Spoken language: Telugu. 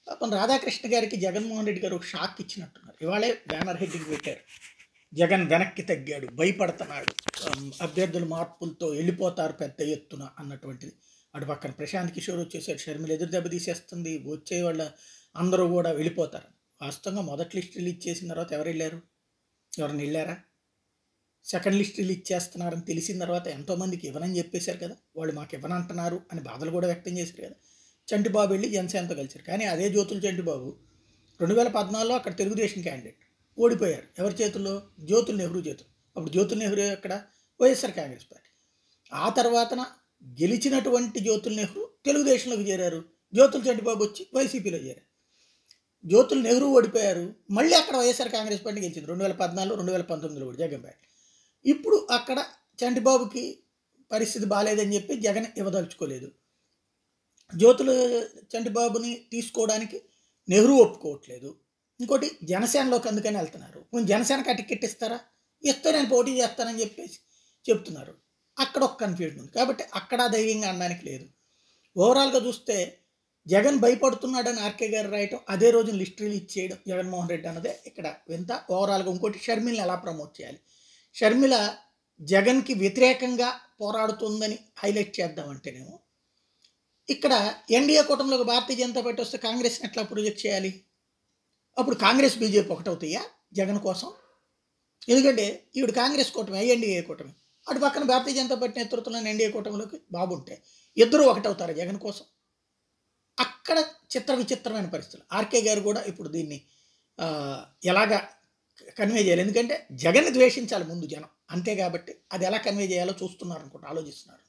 పాపం రాధాకృష్ణ గారికి జగన్మోహన్ రెడ్డి గారు ఒక షాక్ ఇచ్చినట్టున్నారు ఇవాళే బ్యానర్ హెడ్డింగ్ పెట్టారు జగన్ వెనక్కి తగ్గాడు భయపడుతున్నాడు అమ్, అభ్యర్థుల మార్పులతో వెళ్ళిపోతారు పెద్ద ఎత్తున అన్నటువంటిది అటు పక్కన ప్రశాంత్ కిషోర్ వచ్చేసాడు షర్మిల ఎదురు దెబ్బ తీసేస్తుంది వచ్చే వాళ్ళ అందరూ కూడా వెళ్ళిపోతారు వాస్తవంగా మొదటి లిస్ట్ రిలీజ్ చేసిన తర్వాత ఎవరు వెళ్ళారు ఎవరిని వెళ్ళారా సెకండ్ లిస్ట్ రిలీజ్ చేస్తున్నారని తెలిసిన తర్వాత ఎంతోమందికి ఇవ్వనని చెప్పేశారు కదా వాళ్ళు మాకు ఇవ్వనంటున్నారు అని బాధలు కూడా వ్యక్తం చేశారు కదా చంటిబాబు వెళ్ళి జనసేనతో కలిశారు కానీ అదే జ్యోతుల చంటిబాబు రెండు వేల పద్నాలుగులో అక్కడ తెలుగుదేశం క్యాండిడేట్ ఓడిపోయారు ఎవరి చేతుల్లో జ్యోతుల నెహ్రూ చేతులు అప్పుడు జ్యోతుల నెహ్రూ అక్కడ వైఎస్ఆర్ కాంగ్రెస్ పార్టీ ఆ తర్వాతన గెలిచినటువంటి జ్యోతుల నెహ్రూ తెలుగుదేశంలోకి చేరారు జ్యోతుల చంటిబాబు వచ్చి వైసీపీలో చేరారు జ్యోతుల నెహ్రూ ఓడిపోయారు మళ్ళీ అక్కడ వైఎస్ఆర్ కాంగ్రెస్ పార్టీ గెలిచింది రెండు వేల పద్నాలుగు రెండు వేల పంతొమ్మిదిలో కూడా జగన్పేట ఇప్పుడు అక్కడ చంటిబాబుకి పరిస్థితి బాగాలేదని చెప్పి జగన్ ఇవ్వదలుచుకోలేదు జ్యోతుల చంటిబాబుని తీసుకోవడానికి నెహ్రూ ఒప్పుకోవట్లేదు ఇంకోటి జనసేనలోకి అందుకని వెళ్తున్నారు కొంచెం జనసేనకి ఆ టికెట్ ఇస్తారా ఇస్తే నేను పోటీ చేస్తానని చెప్పేసి చెప్తున్నారు అక్కడ ఒక కన్ఫ్యూజన్ ఉంది కాబట్టి అక్కడ ధైర్యంగా అనడానికి లేదు ఓవరాల్గా చూస్తే జగన్ భయపడుతున్నాడని ఆర్కే గారు రాయటం అదే రోజు లిస్ట్ రిలీజ్ చేయడం జగన్మోహన్ రెడ్డి అన్నదే ఇక్కడ వింత ఓవరాల్గా ఇంకోటి షర్మిల్ని ఎలా ప్రమోట్ చేయాలి షర్మిల జగన్కి వ్యతిరేకంగా పోరాడుతుందని హైలైట్ చేద్దామంటేనేమో ఇక్కడ ఎన్డీఏ కూటమిలోకి భారతీయ జనతా పార్టీ వస్తే కాంగ్రెస్ని ఎట్లా ప్రొజెక్ట్ చేయాలి అప్పుడు కాంగ్రెస్ బీజేపీ ఒకటవుతాయా జగన్ కోసం ఎందుకంటే ఈవిడ కాంగ్రెస్ కూటమి ఎన్డీఏ కూటమి అటు పక్కన భారతీయ జనతా పార్టీ నేతృత్వంలోని ఎన్డీఏ కూటమిలోకి బాబుంటే ఇద్దరు ఒకటవుతారు జగన్ కోసం అక్కడ చిత్ర విచిత్రమైన పరిస్థితులు ఆర్కే గారు కూడా ఇప్పుడు దీన్ని ఆ, ఎలాగా కన్వే చేయాలి ఎందుకంటే జగన్ని ద్వేషించాలి ముందు జనం అంతే కాబట్టి అది ఎలా కన్వే చేయాలో చూస్తున్నారు అనుకుంటా ఆలోచిస్తున్నారు